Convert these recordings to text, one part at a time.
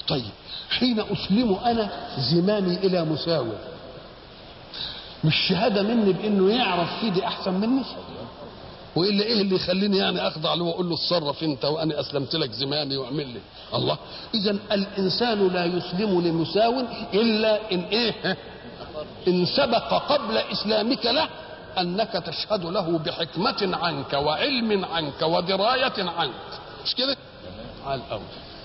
طيب حين اسلم انا زمامي الى مساوي مش شهاده مني بانه يعرف في دي احسن مني والا ايه اللي يخليني يعني اخضع له واقول له اتصرف انت وانا اسلمت لك زمامي واعمل لي الله اذا الانسان لا يسلم لمساو الا ان ايه ان سبق قبل اسلامك له انك تشهد له بحكمه عنك وعلم عنك ودرايه عنك مش كده على الاول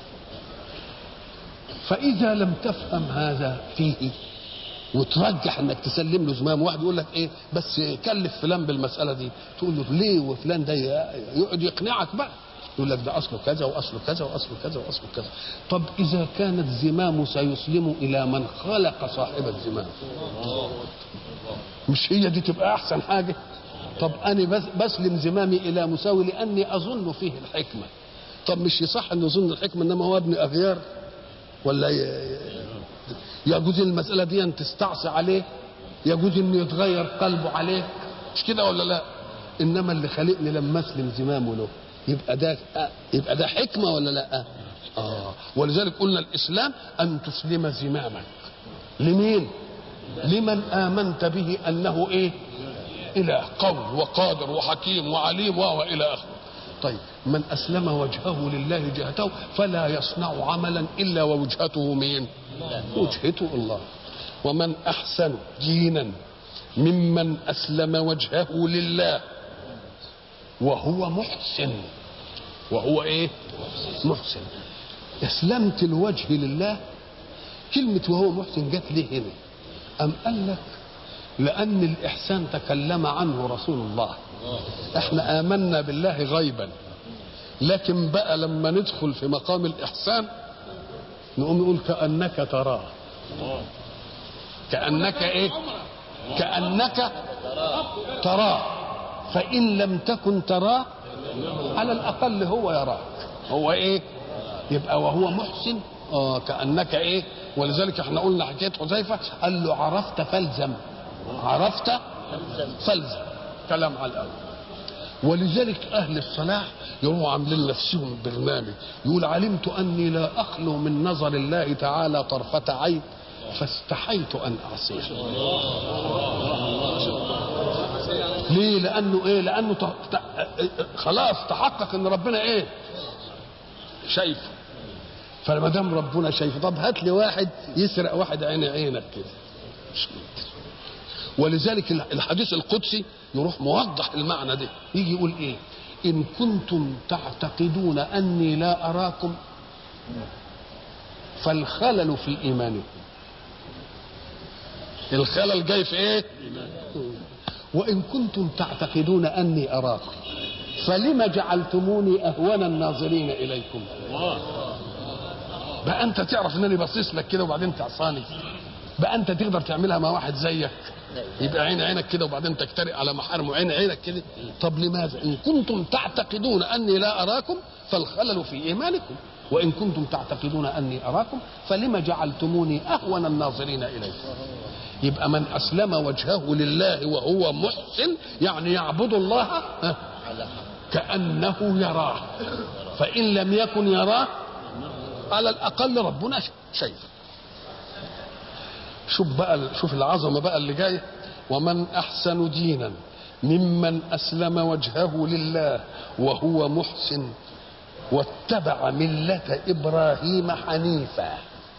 فاذا لم تفهم هذا فيه وترجح انك تسلم له زمام واحد يقول لك ايه بس كلف فلان بالمساله دي تقول له ليه وفلان ده يقعد يقنعك بقى يقول لك ده اصله كذا واصله كذا واصله كذا واصله كذا طب اذا كان الزمام سيسلم الى من خلق صاحب الزمام مش هي دي تبقى احسن حاجه طب انا بس بسلم زمامي الى مساوي لاني اظن فيه الحكمه طب مش يصح ان يظن الحكمه انما هو ابن اغيار ولا يجوز المساله دي ان تستعصي عليه يجوز انه يتغير قلبه عليك مش كده ولا لا انما اللي خلقني لما اسلم زمامه له يبقى ده يبقى ده حكمه ولا لا اه ولذلك قلنا الاسلام ان تسلم زمامك لمين لمن امنت به انه ايه اله قوي وقادر وحكيم وعليم والى اخره طيب من اسلم وجهه لله جهته فلا يصنع عملا الا ووجهته مين وجهته الله ومن احسن دينا ممن اسلم وجهه لله وهو محسن وهو ايه محسن اسلمت الوجه لله كلمة وهو محسن جت ليه هنا أم قال لك لأن الإحسان تكلم عنه رسول الله احنا آمنا بالله غيبا لكن بقى لما ندخل في مقام الإحسان نقوم نقول كأنك تراه كأنك إيه كأنك تراه فإن لم تكن تراه على الأقل هو يراك هو إيه يبقى وهو محسن آه كأنك إيه ولذلك احنا قلنا حكاية حذيفة قال له عرفت فالزم عرفت فالزم كلام على الأول ولذلك أهل الصلاح يقوموا عاملين نفسهم برنامج يقول علمت أني لا أخلو من نظر الله تعالى طرفة عين فاستحيت أن أعصيه ليه لأنه إيه لأنه ت... ت... خلاص تحقق أن ربنا إيه شايفه فما دام ربنا شايفه طب هات لي واحد يسرق واحد عين عينك كده مش ممكن ولذلك الحديث القدسي يروح موضح المعنى ده يجي يقول ايه ان كنتم تعتقدون اني لا اراكم فالخلل في ايمانكم الخلل جاي في ايه وان كنتم تعتقدون اني اراكم فلم جعلتموني اهون الناظرين اليكم بقى انت تعرف انني باصص لك كده وبعدين تعصاني بقى انت تقدر تعملها مع واحد زيك يبقى عين عينك كده وبعدين تجترئ على محارم عين عينك كده طب لماذا ان كنتم تعتقدون اني لا اراكم فالخلل في ايمانكم وان كنتم تعتقدون اني اراكم فلم جعلتموني اهون الناظرين اليكم يبقى من اسلم وجهه لله وهو محسن يعني يعبد الله كانه يراه فان لم يكن يراه على الاقل ربنا شايفه شوف بقى شوف العظمه بقى اللي جايه ومن احسن دينا ممن اسلم وجهه لله وهو محسن واتبع مله ابراهيم حنيفا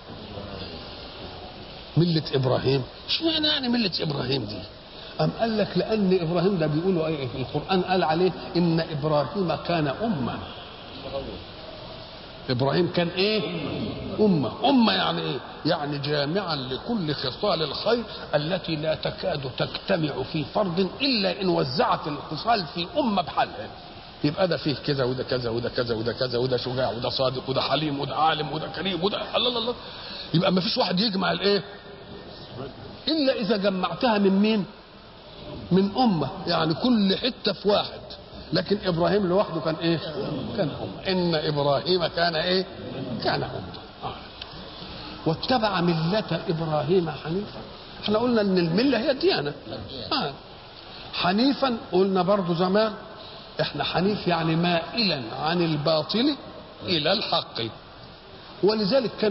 مله ابراهيم اشمعنى يعني مله ابراهيم دي أم قال لك لأن إبراهيم ده بيقولوا إيه في القرآن قال عليه إن إبراهيم كان أمة ابراهيم كان ايه امه امه يعني ايه يعني جامعا لكل خصال الخير التي لا تكاد تجتمع في فرد الا ان وزعت الخصال في امه بحالها يبقى ده فيه كذا وده كذا وده كذا وده كذا وده شجاع وده صادق وده حليم وده عالم وده كريم وده الله الله الله يبقى ما فيش واحد يجمع الايه الا اذا جمعتها من مين من امه يعني كل حته في واحد لكن ابراهيم لوحده كان ايه كان امه ان ابراهيم كان ايه كان امه آه. واتبع مله ابراهيم حنيفا احنا قلنا ان المله هي الديانه آه. حنيفا قلنا برضو زمان احنا حنيف يعني مائلا عن الباطل الى الحق ولذلك كان